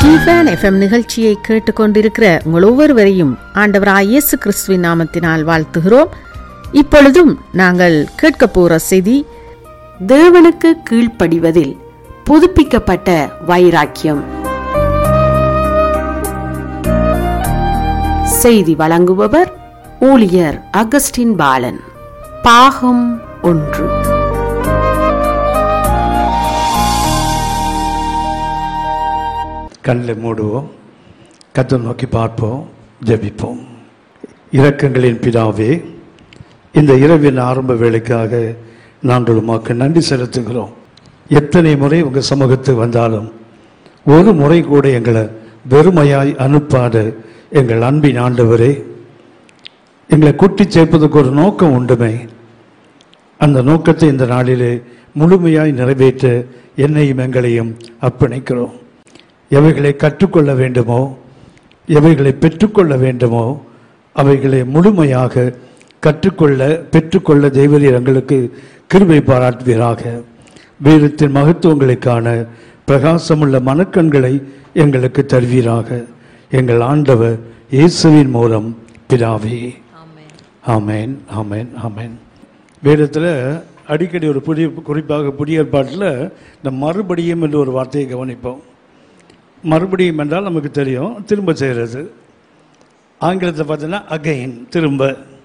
ஜிஃபேன் FM நிகழ்ச்சியை கேட்டுக்கொண்டிருக்கிற உங்கள் ஒவ்வொருவரையும் ஆண்டவராய் இயேசு கிறிஸ்துவின் நாமத்தினால் வாழ்த்துகிறோம் இப்பொழுதும் நாங்கள் கேட்க போற செய்தி தேவனுக்கு கீழ்ப்படிவதில் புதுப்பிக்கப்பட்ட வைராக்கியம் செய்தி வழங்குபவர் ஊழியர் அகஸ்டின் பாலன் பாகம் ஒன்று கண்ணில் மூடுவோம் கத்தை நோக்கி பார்ப்போம் ஜெபிப்போம் இரக்கங்களின் பிதாவே இந்த இரவின் ஆரம்ப வேலைக்காக நாங்கள் உமக்கு நன்றி செலுத்துகிறோம் எத்தனை முறை உங்கள் சமூகத்துக்கு வந்தாலும் ஒரு முறை கூட எங்களை வெறுமையாய் அனுப்பாத எங்கள் அன்பின் ஆண்டவரே எங்களை கூட்டி சேர்ப்பதற்கு ஒரு நோக்கம் உண்டுமே அந்த நோக்கத்தை இந்த நாளிலே முழுமையாய் நிறைவேற்ற என்னையும் எங்களையும் அர்ப்பணிக்கிறோம் எவைகளை கற்றுக்கொள்ள வேண்டுமோ எவைகளை பெற்றுக்கொள்ள வேண்டுமோ அவைகளை முழுமையாக கற்றுக்கொள்ள பெற்றுக்கொள்ள தெய்வரீர் எங்களுக்கு கிருபை பாராட்டுவீராக வீரத்தின் மகத்துவங்களுக்கான பிரகாசமுள்ள மனக்கண்களை எங்களுக்கு தருவீராக எங்கள் ஆண்டவர் இயேசுவின் மூலம் பிதாவே ஆமேன் ஆமேன் ஆமேன் வேதத்தில் அடிக்கடி ஒரு புதிய குறிப்பாக புதிய ஏற்பாட்டில் இந்த மறுபடியும் என்ற ஒரு வார்த்தையை கவனிப்போம் மறுபடியும் என்றால் நமக்கு தெரியும் திரும்ப செய்கிறது ஆங்கிலத்தில் பார்த்தீங்கன்னா அகைன் திரும்ப